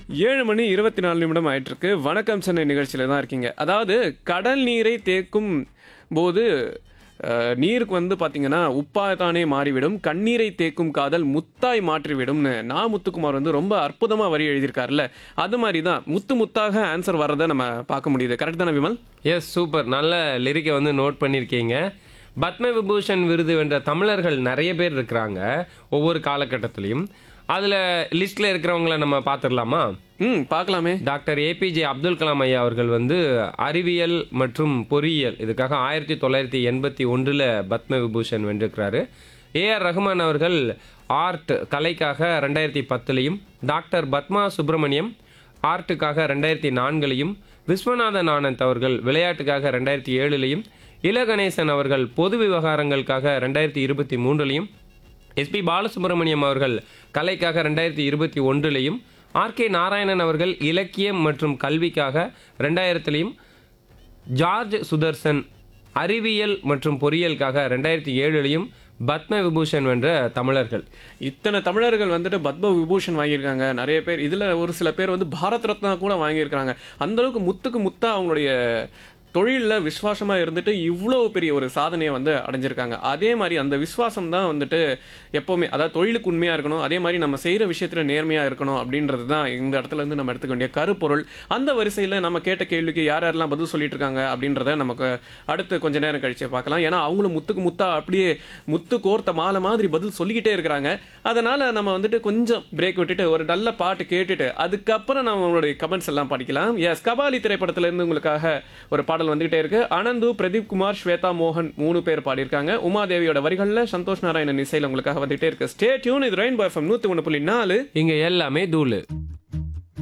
ஏழு மணி இருபத்தி நாலு நிமிடம் ஆயிட்டு இருக்கு வணக்கம் சென்னை நிகழ்ச்சியில தான் இருக்கீங்க அதாவது கடல் நீரை தேக்கும் போது அஹ், நீருக்கு வந்து பார்த்தீங்கன்னா உப்பாக தானே மாறிவிடும் கண்ணீரை தேக்கும் காதல் முத்தாய் மாற்றிவிடும்னு நா முத்துக்குமார் வந்து ரொம்ப அற்புதமாக வரி எழுதியிருக்காருல்ல அது மாதிரி தான் முத்து முத்தாக ஆன்சர் வர்றதை நம்ம பார்க்க முடியுது கரெக்ட் தானே விமல் எஸ் சூப்பர் நல்ல லிரிக்கை வந்து நோட் பண்ணியிருக்கீங்க பத்ம விபூஷன் விருது வென்ற தமிழர்கள் நிறைய பேர் இருக்கிறாங்க ஒவ்வொரு காலகட்டத்திலையும் அதில் லிஸ்ட்டில் இருக்கிறவங்கள நம்ம பார்த்துடலாமா ம் பார்க்கலாமே டாக்டர் ஏபிஜே அப்துல் கலாம் ஐயா அவர்கள் வந்து அறிவியல் மற்றும் பொறியியல் இதுக்காக ஆயிரத்தி தொள்ளாயிரத்தி எண்பத்தி ஒன்றில் பத்ம விபூஷன் வென்றிருக்கிறாரு ஏஆர் ரஹ்மான் அவர்கள் ஆர்ட் கலைக்காக ரெண்டாயிரத்தி பத்துலையும் டாக்டர் பத்மா சுப்பிரமணியம் ஆர்ட்டுக்காக ரெண்டாயிரத்தி நான்குலையும் விஸ்வநாதன் ஆனந்த் அவர்கள் விளையாட்டுக்காக ரெண்டாயிரத்தி ஏழுலையும் இலகணேசன் அவர்கள் பொது விவகாரங்களுக்காக ரெண்டாயிரத்தி இருபத்தி மூன்றுலையும் எஸ்பி பாலசுப்ரமணியம் அவர்கள் கலைக்காக ரெண்டாயிரத்தி இருபத்தி ஒன்றுலையும் ஆர்கே நாராயணன் அவர்கள் இலக்கியம் மற்றும் கல்விக்காக ரெண்டாயிரத்துலையும் ஜார்ஜ் சுதர்சன் அறிவியல் மற்றும் பொறியியலுக்காக ரெண்டாயிரத்தி ஏழுலையும் பத்ம விபூஷன் வென்ற தமிழர்கள் இத்தனை தமிழர்கள் வந்துட்டு பத்ம விபூஷன் வாங்கியிருக்காங்க நிறைய பேர் இதில் ஒரு சில பேர் வந்து பாரத் ரத்னா கூட வாங்கியிருக்காங்க அந்த அளவுக்கு முத்துக்கு முத்தா அவங்களுடைய தொழிலில் விசுவாசமாக இருந்துட்டு இவ்வளோ பெரிய ஒரு சாதனையை வந்து அடைஞ்சிருக்காங்க அதே மாதிரி அந்த விசுவாசம் தான் வந்துட்டு எப்போவுமே அதாவது தொழிலுக்கு உண்மையாக இருக்கணும் அதே மாதிரி நம்ம செய்கிற விஷயத்தில் நேர்மையாக இருக்கணும் அப்படின்றது தான் இந்த இடத்துல இருந்து நம்ம எடுத்துக்க வேண்டிய கருப்பொருள் அந்த வரிசையில் நம்ம கேட்ட கேள்விக்கு யார் யாரெல்லாம் பதில் சொல்லிட்டு இருக்காங்க அப்படின்றத நமக்கு அடுத்து கொஞ்ச நேரம் கழிச்சு பார்க்கலாம் ஏன்னா அவங்களும் முத்துக்கு முத்தா அப்படியே முத்து கோர்த்த மாலை மாதிரி பதில் சொல்லிக்கிட்டே இருக்கிறாங்க அதனால நம்ம வந்துட்டு கொஞ்சம் பிரேக் விட்டுட்டு ஒரு நல்ல பாட்டு கேட்டுட்டு அதுக்கப்புறம் நம்ம நம்மளுடைய கமெண்ட்ஸ் எல்லாம் படிக்கலாம் எஸ் கபாலி திரைப்படத்துல இருந்து உங்களுக்காக ஒரு பாடல் வந்துகிட்டே இருக்கு அனந்து பிரதீப் குமார் ஸ்வேதா மோகன் மூணு பேர் பாடியிருக்காங்க உமாதேவியோட வரிகள்ல சந்தோஷ் நாராயணன் இசையில் உங்களுக்காக வந்துகிட்டே இருக்கு ஸ்டே டியூன் இது ரெயின் பாய் நூத்தி ஒன்று புள்ளி நாலு இங்க எல்லாமே தூளு